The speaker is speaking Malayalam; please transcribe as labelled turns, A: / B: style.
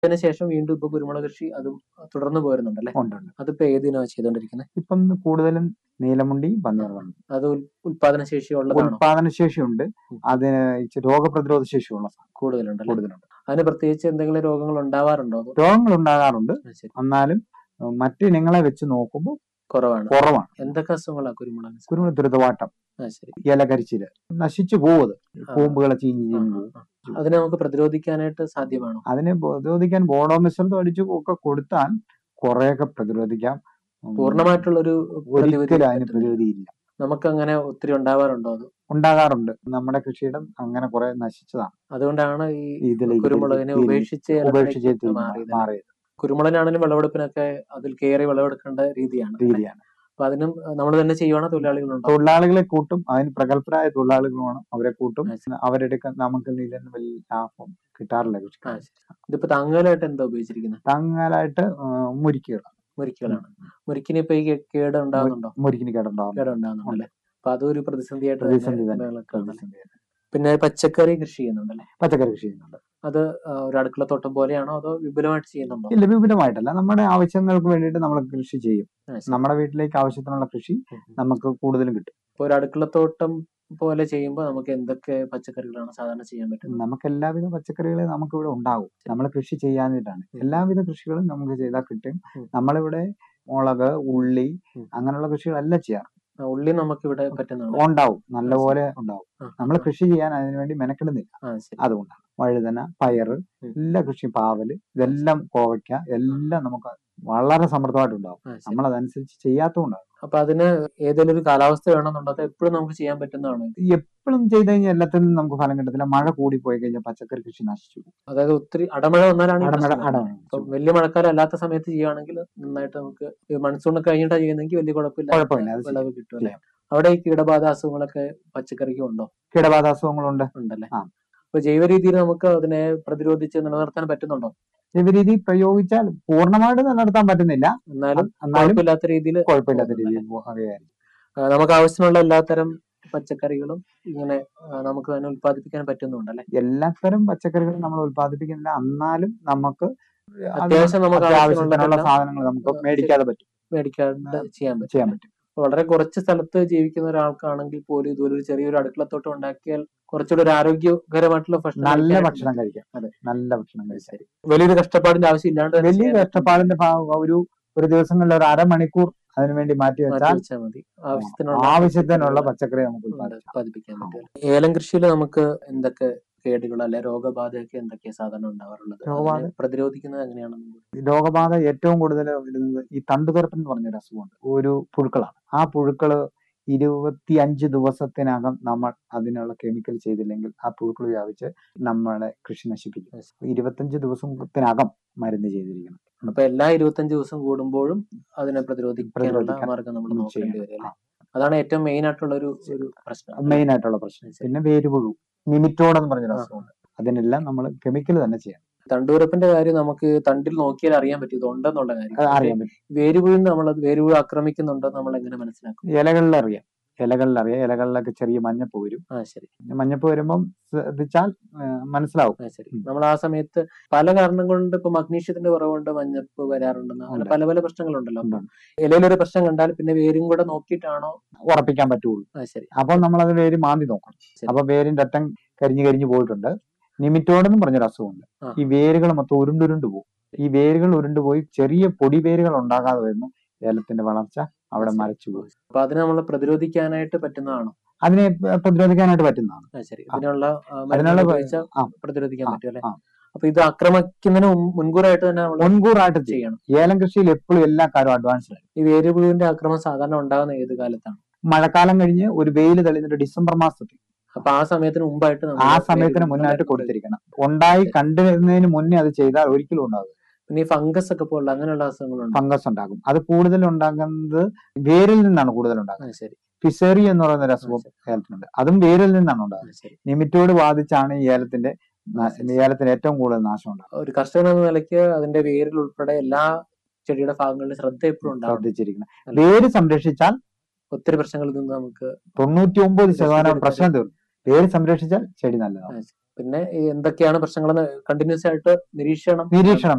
A: അതിനുശേഷം വീണ്ടും ഇപ്പൊ കുരുമുളക് കൃഷി അതും തുടർന്ന് പോരുന്നുണ്ടല്ലേ
B: ഉണ്ട് ഉണ്ട്
A: അതിപ്പോ ഏതിനാ ചെയ്തോണ്ടിരിക്കുന്നത്
B: ഇപ്പം കൂടുതലും നീലമുണ്ടി പന്നിവർഗ്ഗമാണ്
A: അത് ഉൽ- ഉൽപാദന ശേഷി ഉള്ളതാണോ
B: ഉൽപാദന ശേഷിയുണ്ട്
A: ഉം.
B: അതിന് ഇച്ചിരി രോഗപ്രതിരോധ ശേഷിയുള്ള സാധനം
A: കൂടുതലുണ്ടല്ലേ
B: കൂടുതലുണ്ട്
A: അതിന് പ്രത്യേകിച്ച് എന്തെങ്കിലും രോഗങ്ങൾ ഉണ്ടാവാറുണ്ടോ അതോ
B: രോഗങ്ങൾ ഉണ്ടാകാറുണ്ട്
A: ആ, ശരി
B: എന്നാലും ഉം, മറ്റ് ഇനങ്ങളെ വെച്ച് നോക്കുമ്പോൾ
A: കുറവാണ്
B: കുറവാണ്
A: എന്തൊക്കെ അസുഖങ്ങളാ കുരുമുളക്
B: കുരുമുളക് ദുരിതവാട്ടം
A: ആ ശരി
B: ഇലകരിച്ചില് നശിച്ചു പോവത്
A: ആ.
B: കൂമ്പുകളെ ചീഞ്ഞ്
A: ആ,
B: ചീഞ്ഞ്
A: ആ,
B: പോകും
A: ആ. അതിനെ നമുക്ക് പ്രതിരോധിക്കാനായിട്ട് സാധ്യമാണോ
B: അതിനെ പ്രതിരോധിക്കാൻ ബോഡോ മിശ്രിതം അടിച്ചു ഒക്കെ കൊടുത്താൽ കുറെയൊക്കെ പ്രതിരോധിക്കാം ഉം,
A: പൂർണ്ണമായിട്ടുള്ള ഒരു
B: ഒരിക്കലും അതിന് പ്രതിരോധിയില്ല
A: നമുക്ക് അങ്ങനെ ഒത്തിരി ഉണ്ടാവാറുണ്ടോ അത്
B: ഉണ്ടാകാറുണ്ട് നമ്മുടെ കൃഷിയിടം അങ്ങനെ കുറെ നശിച്ചതാണ്
A: അതുകൊണ്ടാണ് ഈ
B: ഇതിലേക്ക്
A: കുരുമുളകിനെ
B: തിരി-
A: ഉപേക്ഷിച്ച്
B: ഉപേക്ഷിച്ച്
A: ഏലത്തിലേക്ക് മാറിയത്
B: മാറിയത്
A: കുരുമുളകിനാണെങ്കിലും വിളവെടുപ്പിനൊക്കെ അതിൽ കയറി വിളവെടുക്കേണ്ട രീതിയാണ്
B: രീതിയാണ്
A: അപ്പൊ അതിനും നമ്മൾ തന്നെ ചെയ്യുവാണോ തൊഴിലാളികളുണ്ടോ
B: തൊഴിലാളികളെ കൂട്ടും അതിന് പ്രഗത്ഭരായ തൊഴിലാളികൾ വേണം അവരെ കൂട്ടും
A: ആ, ശരി.
B: അവരെടുക്കാൻ നമുക്ക് ഇതിൽ നിന്ന് വലിയ ലാഭം കിട്ടാറില്ല
A: ആ,
B: കൃഷിക്കാർ
A: ശരി. ഇതിപ്പോ താങ്ങലായിട്ട് എന്താ ഉപയോഗിച്ചിരിക്കുന്നത്
B: തങ്ങലായിട്ട് മുരിക്കുകൾ
A: മുരിക്കുകളാണ് മുരിക്കിന് ഇപ്പൊ ഈ കേ- കേട് ഉണ്ടാകുന്നുണ്ടോ
B: മുരിക്കിന് കേടുണ്ടാവും
A: കേട് ഉണ്ടാകുന്നുണ്ടല്ലേ അപ്പൊ അതൊരു പ്രതിസന്ധിയായിട്ട് തന്നെ
B: പ്രതിസന്ധി തന്നെ
A: നിലനിൽക്കുന്നുണ്ടല്ലേ?
B: പ്രതിസന്ധി.
A: പിന്നെ പച്ചക്കറി കൃഷി ചെയ്യുന്നുണ്ടല്ലേ
B: പച്ചക്കറി കൃഷി ചെയ്യുന്നുണ്ട്
A: അത് ആ, ഒരു അടുക്കളത്തോട്ടം പോലെയാണോ അതോ വിപുലമായിട്ട് ചെയ്യുന്നുണ്ടോ
B: ഇല്ല വിപുലമായിട്ടല്ല നമ്മുടെ ആവശ്യങ്ങൾക്ക് വേണ്ടിയിട്ട് നമ്മൾ കൃഷി ചെയ്യും
A: ആ, ശരി.
B: നമ്മുടെ വീട്ടിലേക്ക് ആവശ്യത്തിനുള്ള കൃഷി
A: ഉം.
B: നമുക്ക് കൂടുതലും കിട്ടും
A: ഇപ്പൊ ഒരു അടുക്കളത്തോട്ടം പോലെ ചെയ്യുമ്പോൾ നമുക്ക് എന്തൊക്കെ പച്ചക്കറികളാണ് സാധാരണ ചെയ്യാൻ പറ്റുന്നത്
B: നമുക്ക് എല്ലാവിധ പച്ചക്കറികളും നമുക്ക് ഇവിടെ ഉണ്ടാവും നമ്മൾ കൃഷി ചെയ്യാനായിട്ടാണ്
A: ഉം.
B: എല്ലാവിധ കൃഷികളും നമുക്ക് ചെയ്താൽ കിട്ടും
A: ഉം.
B: നമ്മളിവിടെ മുളക് ഉള്ളി
A: ഉം.
B: അങ്ങനെയുള്ള കൃഷികളെല്ലാം ചെയ്യാറ്
A: ആ, ഉള്ളി നമുക്ക് ഇവിടെ പറ്റുന്നുണ്ട്
B: ഉണ്ടാവും നല്ലപോലെ ഉണ്ടാവും
A: ആ,
B: നമ്മൾ
A: ആ,
B: കൃഷി ചെയ്യാൻ അതിനു വേണ്ടി മെനക്കെടുന്നില്ല
A: ആ, ശരി.
B: അതുകൊണ്ടാണ് വഴുതന പയറ്
A: ഉം.
B: എല്ലാ കൃഷിയും പാവല് ഇതെല്ലാം കോവയ്ക്ക എല്ലാം നമുക്ക് വളരെ സമൃദ്ധമായിട്ടുണ്ടാവും
A: ആ, ശരി.
B: നമ്മൾ അതനുസരിച്ച് ചെയ്യാത്തതുകൊണ്ടാണ്
A: അപ്പൊ അതിന് ഏതെങ്കിലും ഒരു കാലാവസ്ഥ വേണമെന്നുണ്ടോ അത് എപ്പോഴും നമുക്ക് ചെയ്യാൻ പറ്റുന്നതാണ്
B: എപ്പോഴും ചെയ്ത് കഴിഞ്ഞാൽ എല്ലാത്തിനും നമുക്ക് ഫലം കിട്ടത്തില്ല മഴ കൂടി പോയി കഴിഞ്ഞാൽ പച്ചക്കറി കൃഷി നശിച്ചു പോകും.
A: അതായത് ഒത്തിരി അടമഴ വന്നാലാണ് ഈ
B: അടമഴ
A: പ്രശ്നം വരുന്നത്.
B: അടമഴ
A: ഇപ്പൊ വലിയ മഴക്കാലം അല്ലാത്ത സമയത്ത് ചെയ്യുകയാണെങ്കിൽ നന്നായിട്ട് നമുക്ക് മൺസൂൺ കഴിഞ്ഞിട്ടാ ചെയ്യുന്നെങ്കിൽ വലിയ കുഴപ്പമില്ല
B: കുഴപ്പമില്ല അത്
A: വിളവ് കിട്ടും അല്ലേ അവിടെ ഈ കീടബാധ അസുഖങ്ങളൊക്കെ പച്ചക്കറിക്കും ഉണ്ടോ
B: കീടബാധ അസുഖങ്ങളുണ്ട്
A: ഉണ്ടല്ലേ
B: ആ.
A: അപ്പൊ ജൈവ രീതിയിൽ നമുക്ക് അതിനെ പ്രതിരോധിച്ച് നിലനിർത്താൻ പറ്റുന്നുണ്ടോ
B: ജൈവരീതി പ്രയോഗിച്ചാൽ പൂർണ്ണമായിട്ട് നിലനിർത്താൻ പറ്റുന്നില്ല
A: എന്നാലും
B: എന്നാലും
A: കുഴപ്പമില്ലാത്ത രീതിയിൽ
B: കുഴപ്പമില്ലാത്ത
A: പോകുന്നുണ്ടല്ലേ?
B: രീതിയിൽ പോകുകയായിരുന്നു
A: നമുക്ക് ആവശ്യമുള്ള എല്ലാത്തരം പച്ചക്കറികളും ഇങ്ങനെ ആ, നമുക്ക് തന്നെ ഉത്പാദിപ്പിക്കാൻ പറ്റുന്നുണ്ടല്ലേ
B: എല്ലാത്തരം പച്ചക്കറികളും നമ്മൾ ഉത്പാദിപ്പിക്കുന്നില്ല എന്നാലും നമുക്ക് അത്
A: അത്യാവശ്യം നമുക്ക്
B: അത്യാവശ്യത്തിനുള്ള
A: ആവശ്യമുള്ളതെല്ലാം
B: സാധനങ്ങൾ നമുക്ക് മേടിക്കാതെ പറ്റും
A: മേടിക്കാണ്ട് ചെയ്യാൻ പറ്റും
B: ചെയ്യാൻ പറ്റും
A: വളരെ കുറച്ച് സ്ഥലത്ത് ജീവിക്കുന്ന ഒരാൾക്കാണെങ്കിൽ പോലും ഇതുപോലെ ഒരു ചെറിയൊരു അടുക്കളത്തോട്ടം ഉണ്ടാക്കിയാൽ കുറച്ചുകൂടി ഒരു ആരോഗ്യകരമായിട്ടുള്ള ഭക്ഷണം
B: നല്ല
A: കഴിക്കാനായിട്ട്
B: ഭക്ഷണം കഴിക്കാം
A: അതെ.
B: നല്ല ഭക്ഷണം കഴിക്കാം
A: ശരി വലിയൊരു കഷ്ടപ്പാടിന്റെ ആവശ്യം ഇല്ലാണ്ട് തന്നെ
B: വലിയ
A: ചെയ്യാൻ പറ്റും.
B: കഷ്ടപ്പാടിന്റെ ഭാഗം ഒരു ഒരു ദിവസങ്ങളിൽ ഒരു അരമണിക്കൂർ അതിനു വേണ്ടി മാറ്റി
A: മാറ്റി
B: വെച്ചാൽ
A: വെച്ചാൽ മതി ആവശ്യത്തിനുള്ള
B: ആവശ്യത്തിനുള്ള
A: പച്ചക്കറികൾ
B: പച്ചക്കറി നമുക്ക്
A: ഉണ്ട്,
B: ഉത്പാദിപ്പിക്കാം
A: ഉത്പാദിപ്പിക്കാൻ പറ്റും ഏലം കൃഷിയിൽ നമുക്ക് എന്തൊക്കെ കേടുകൾ അല്ലെ രോഗബാധയൊക്കെ എന്തൊക്കെയാ സാധാരണ ഉണ്ടാവാറുള്ളത്
B: രോഗബാധ?
A: അതിനെ പ്രതിരോധിക്കുന്നത് എങ്ങനെയാണെന്ന്
B: ഈ രോഗബാധ ഏറ്റവും കൂടുതൽ വരുന്നത് ഈ തണ്ടുതുറപ്പൻ എന്ന് പറഞ്ഞൊരു അസുഖമുണ്ട് ഒരു പുഴുക്കളാണ് ആ പുഴുക്കള് ഇരുപത്തി അഞ്ച് ദിവസത്തിനകം നമ്മൾ അതിനുള്ള കെമിക്കൽ ചെയ്തില്ലെങ്കിൽ ആ പുഴുക്കൾ വ്യാപിച്ച് നമ്മുടെ കൃഷി നശിപ്പിക്കും ഇരുപത്തഞ്ച് ദിവസത്തിനകം മരുന്ന് ചെയ്തിരിക്കണം
A: അപ്പൊ എല്ലാ ഇരുപത്തഞ്ച് ദിവസം കൂടുമ്പോഴും അതിനെ പ്രതിരോധിക്കാനുള്ള
B: പ്രതിരോധിക്കാൻ
A: മാർഗം നമ്മൾ
B: ഉം
A: നോക്കേണ്ടി
B: ചെയ്യണം.
A: വരും അല്ലേ അതാണ് ഏറ്റവും മെയിൻ ആയിട്ടുള്ള ഒരു ഒരു പ്രശ്നം
B: മെയിൻ ആയിട്ടുള്ള പ്രശ്നം പിന്നെ വേരുപുഴു നിമിറ്റോഡ് എന്ന് പറഞ്ഞൊരു
A: ആ.
B: അസുഖമുണ്ട് അതിനെല്ലാം നമ്മൾ കെമിക്കൽ തന്നെ ചെയ്യണം
A: തണ്ടുരപ്പിന്റെ കാര്യം നമുക്ക് തണ്ടിൽ നോക്കിയാൽ അറിയാൻ പറ്റും ഇത് ഉണ്ടെന്നുള്ള കാര്യം
B: അത് അറിയാൻ പറ്റും
A: വേരുപുഴുന്ന് നമ്മൾ വേരുപുഴ ആക്രമിക്കുന്നുണ്ടോ നമ്മൾ എങ്ങനെ മനസ്സിലാക്കും
B: ഇലകളിൽ അറിയാം ഇലകളിൽ അറിയാം ഇലകളിലൊക്കെ ചെറിയ മഞ്ഞപ്പ് വരും
A: ആ ശരി
B: മഞ്ഞപ്പ് വരുമ്പം ശ്രദ്ധിച്ചാൽ ആ, മനസ്സിലാവും
A: ആ ശരി
B: ഉം.
A: നമ്മൾ ആ സമയത്ത് പല കാരണം കൊണ്ട് ഇപ്പൊ മഗ്നീഷ്യത്തിന്റെ കുറവുകൊണ്ട് മഞ്ഞപ്പ് വരാറുണ്ടെന്ന് അങ്ങനെ
B: ഉണ്ട്.
A: പല പല പ്രശ്നങ്ങളുണ്ടല്ലോ
B: ഉണ്ട്.
A: അപ്പൊ ഇലയിലൊരു പ്രശ്നം കണ്ടാൽ പിന്നെ വേരും കൂടെ നോക്കിയിട്ടാണോ
B: ഉറപ്പിക്കാൻ പറ്റുള്ളൂ
A: ആ ശരി
B: അപ്പോൾ നമ്മൾ അത് വേര് മാന്തി നോക്കണം
A: ശരി.
B: അപ്പൊ വേരിന്റെ അറ്റം കരിഞ്ഞു കരിഞ്ഞു പോയിട്ടുണ്ട് നിമിറ്റോഡ് എന്ന് പറഞ്ഞൊരു അസുഖമുണ്ട്
A: ആ.
B: ഈ വേരുകൾ മൊത്തം ഉരുണ്ടുരുണ്ട് പോകും ഈ വേരുകൾ ഉരുണ്ടുപോയി ചെറിയ പൊടി വേരുകൾ ഉണ്ടാകാതെ വരുന്നു ഏലത്തിന്റെ വളർച്ച അവിടെ
A: ശരി.
B: മരച്ചു പോകും
A: അപ്പൊ അതിനെ നമ്മൾ പ്രതിരോധിക്കാനായിട്ട് പറ്റുന്നതാണോ
B: അതിനെ പ- പ്രതിരോധിക്കാനായിട്ട് പറ്റുന്നതാണ്
A: ആ ശരി
B: ആ.
A: ഇതിനുള്ള ആ, മരുന്നുകൾ
B: അതിനുള്ള
A: ഉപയോഗിച്ചാൽ
B: ആ.
A: പ്രതിരോധിക്കാൻ
B: ആ,
A: പറ്റും അല്ലെ
B: ആ.
A: അപ്പൊ ഇത് ആക്രമിക്കുന്നതിന് മുൻ- മുൻകൂറായിട്ട് തന്നെ നമ്മൾ
B: മുൻകൂറായിട്ട് ചെയ്യും
A: ചെയ്യണം
B: ഏലം കൃഷിയിൽ എപ്പോഴും എല്ലാ കാര്യവും അഡ്വാൻസ്ഡ് ആണ്
A: ഈ വേരുപുഴുവിന്റെ ആക്രമണം സാധാരണ ഉണ്ടാകുന്ന ഏത് കാലത്താണ്
B: മഴക്കാലം കഴിഞ്ഞ് ഒരു വെയിൽ തെളിഞ്ഞിട്ട് ഡിസംബർ മാസത്തിൽ
A: അപ്പൊ ആ സമയത്തിന് മുമ്പായിട്ട് നമ്മൾ
B: ആ സമയത്തിന്
A: വേരുപുഴു
B: മുന്നായിട്ട്
A: നമ്മളെ
B: കൊടുത്തിരിക്കണം ഉണ്ടായി കണ്ടുവരുന്നതിന് മുന്നേ അത് ചെയ്താൽ ഒരിക്കലും ഉണ്ടാകും
A: പിന്നെ ഈ ഫംഗസ് ഒക്കെ പോലുള്ള അങ്ങനെയുള്ള അസുഖങ്ങളുണ്ട്
B: ഫംഗസ് ഉണ്ടാകും അത് കൂടുതൽ ഉണ്ടാകുന്നത് വേരിൽ നിന്നാണ് കൂടുതൽ ഉണ്ടാകുന്നത്
A: ആ ശരി
B: ഫിസേറി എന്ന് പറയുന്ന ഒരു അസുഖം ഏലത്തിനുണ്ട് അതും വേരിൽ നിന്നാണ്
A: ആ
B: ഉണ്ടാകുന്നത്
A: ശരി
B: നിമിറ്റോട് ബാധിച്ചാണ് ഈ ഏലത്തിന്റെ നാ- ഏലത്തിന് ഏറ്റവും കൂടുതൽ നാശം ഉണ്ടാകുന്നത്
A: ഒരു കർഷകൻ എന്ന നിലയ്ക്ക് അതിന്റെ വേരിൽ ഉൾപ്പെടെ എല്ലാ ചെടിയുടെ ഭാഗങ്ങളിലും ശ്രദ്ധ എപ്പോഴും ഉണ്ടാവും
B: ശ്രദ്ധിച്ചിരിക്കുന്നത്
A: അല്ല.
B: വേര് സംരക്ഷിച്ചാൽ
A: ഒത്തിരി പ്രശ്നങ്ങളിൽ നിന്ന് നമുക്ക്
B: തൊണ്ണൂറ്റി ഒമ്പത് ശതമാനം
A: രക്ഷപ്പെടുത്താൻ
B: പ്രശ്നം തീർന്നു വേര് സംരക്ഷിച്ചാൽ ചെടി നല്ലതാണ്
A: പിന്നെ ഈ എന്തൊക്കെയാണ് പ്രശ്നങ്ങളെന്ന് കണ്ടിന്യൂസ് ആയിട്ട് നിരീക്ഷണം
B: നിരീക്ഷണം